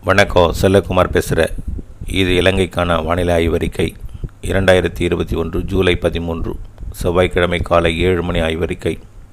வணக்கம் செல்லகுமார் பேசுகிறேன் இது இலங்கைக்கான வானிலை ஆய்வறிக்கை இரண்டாயிரத்தி இருபத்தி ஒன்று ஜூலை பதிமூன்று செவ்வாய்க்கிழமை காலை ஏழு மணி ஆய்வறிக்கை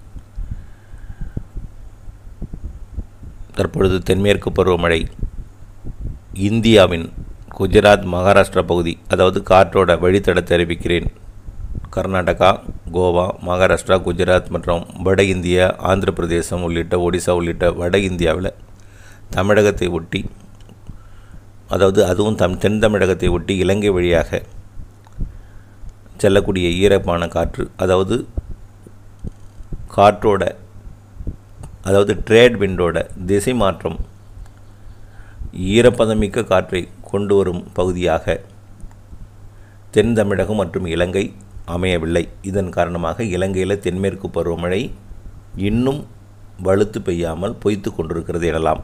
தற்பொழுது தென்மேற்கு பருவமழை இந்தியாவின் குஜராத் மகாராஷ்டிரா பகுதி அதாவது காற்றோட வழித்தடத்தை அறிவிக்கிறேன் கர்நாடகா கோவா மகாராஷ்டிரா குஜராத் மற்றும் வட இந்தியா ஆந்திர பிரதேசம் உள்ளிட்ட ஒடிசா உள்ளிட்ட வட இந்தியாவில் தமிழகத்தை ஒட்டி அதாவது அதுவும் தம் தென் தமிழகத்தை ஒட்டி இலங்கை வழியாக செல்லக்கூடிய ஈரப்பான காற்று அதாவது காற்றோட அதாவது ட்ரேட் விண்டோட திசை மாற்றம் ஈரப்பதமிக்க காற்றை கொண்டு வரும் பகுதியாக தென் தமிழகம் மற்றும் இலங்கை அமையவில்லை இதன் காரணமாக இலங்கையில் தென்மேற்கு பருவமழை இன்னும் வலுத்து பெய்யாமல் பொய்த்து கொண்டிருக்கிறது எனலாம்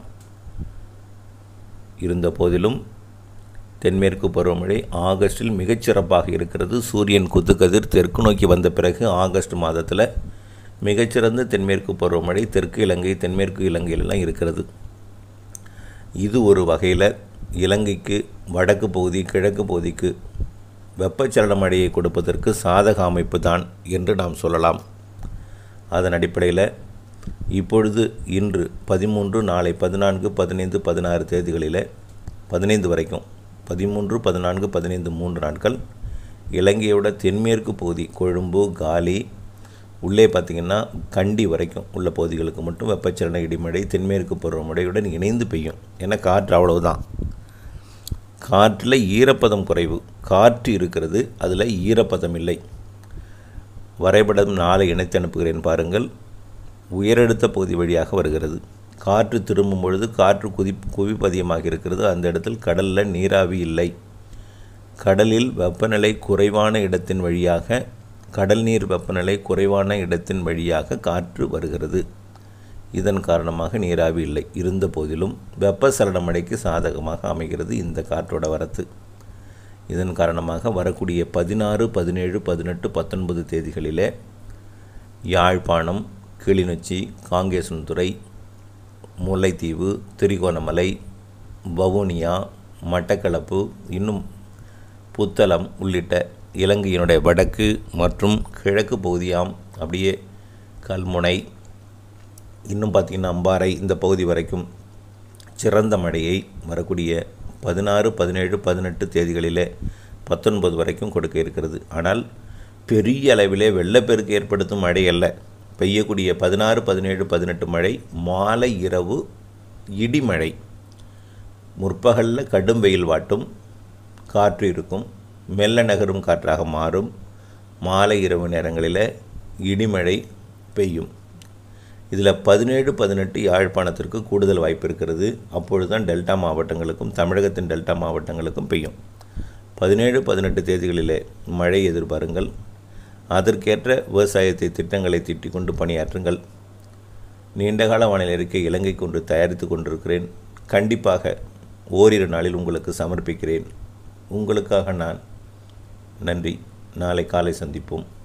இருந்த போதிலும் தென்மேற்கு பருவமழை ஆகஸ்டில் மிகச்சிறப்பாக இருக்கிறது சூரியன் குத்துக்கதிர் தெற்கு நோக்கி வந்த பிறகு ஆகஸ்ட் மாதத்தில் மிகச்சிறந்த தென்மேற்கு பருவமழை தெற்கு இலங்கை தென்மேற்கு இலங்கையிலலாம் இருக்கிறது இது ஒரு வகையில் இலங்கைக்கு வடக்கு பகுதி கிழக்கு பகுதிக்கு வெப்பச்சலன மழையை கொடுப்பதற்கு சாதக அமைப்பு தான் என்று நாம் சொல்லலாம் அதன் அடிப்படையில் இப்பொழுது இன்று பதிமூன்று நாளை பதினான்கு பதினைந்து பதினாறு தேதிகளில் பதினைந்து வரைக்கும் பதிமூன்று பதினான்கு பதினைந்து மூன்று நாட்கள் இலங்கையோட தென்மேற்கு பகுதி கொழும்பு காலி உள்ளே பார்த்திங்கன்னா கண்டி வரைக்கும் உள்ள பகுதிகளுக்கு மட்டும் வெப்பச்சலன இடிமழை தென்மேற்கு பருவமழையுடன் இணைந்து பெய்யும் ஏன்னா காற்று அவ்வளவுதான் காற்றில் ஈரப்பதம் குறைவு காற்று இருக்கிறது அதில் ஈரப்பதம் இல்லை வரைபடம் நாளை இணைத்து அனுப்புகிறேன் பாருங்கள் உயரழுத்த பகுதி வழியாக வருகிறது காற்று திரும்பும் பொழுது காற்று குதி குவிப்பதியமாக இருக்கிறது அந்த இடத்தில் கடலில் நீராவி இல்லை கடலில் வெப்பநிலை குறைவான இடத்தின் வழியாக கடல் நீர் வெப்பநிலை குறைவான இடத்தின் வழியாக காற்று வருகிறது இதன் காரணமாக நீராவி இல்லை இருந்த போதிலும் வெப்பசலன மழைக்கு சாதகமாக அமைகிறது இந்த காற்றோட வரத்து இதன் காரணமாக வரக்கூடிய பதினாறு பதினேழு பதினெட்டு பத்தொன்பது தேதிகளிலே யாழ்ப்பாணம் கிளிநொச்சி காங்கேசன்துறை முல்லைத்தீவு திரிகோணமலை வவுனியா மட்டக்களப்பு இன்னும் புத்தளம் உள்ளிட்ட இலங்கையினுடைய வடக்கு மற்றும் கிழக்கு பகுதியாம் அப்படியே கல்முனை இன்னும் பார்த்திங்கன்னா அம்பாறை இந்த பகுதி வரைக்கும் சிறந்த மழையை வரக்கூடிய பதினாறு பதினேழு பதினெட்டு தேதிகளிலே பத்தொன்பது வரைக்கும் கொடுக்க இருக்கிறது ஆனால் பெரிய அளவிலே வெள்ளப்பெருக்கு ஏற்படுத்தும் மழை அல்ல பெய்யக்கூடிய பதினாறு பதினேழு பதினெட்டு மழை மாலை இரவு இடிமழை முற்பகலில் கடும் வெயில் வாட்டும் காற்று இருக்கும் மெல்ல நகரும் காற்றாக மாறும் மாலை இரவு நேரங்களில் இடிமழை பெய்யும் இதில் பதினேழு பதினெட்டு யாழ்ப்பாணத்திற்கு கூடுதல் வாய்ப்பு இருக்கிறது அப்பொழுது தான் டெல்டா மாவட்டங்களுக்கும் தமிழகத்தின் டெல்டா மாவட்டங்களுக்கும் பெய்யும் பதினேழு பதினெட்டு தேதிகளிலே மழை எதிர்பாருங்கள் அதற்கேற்ற விவசாயத்தை திட்டங்களை திட்டிக் கொண்டு பணியாற்றுங்கள் நீண்டகால வானிலை அறிக்கை இலங்கை கொண்டு தயாரித்து கொண்டிருக்கிறேன் கண்டிப்பாக ஓரிரு நாளில் உங்களுக்கு சமர்ப்பிக்கிறேன் உங்களுக்காக நான் நன்றி நாளை காலை சந்திப்போம்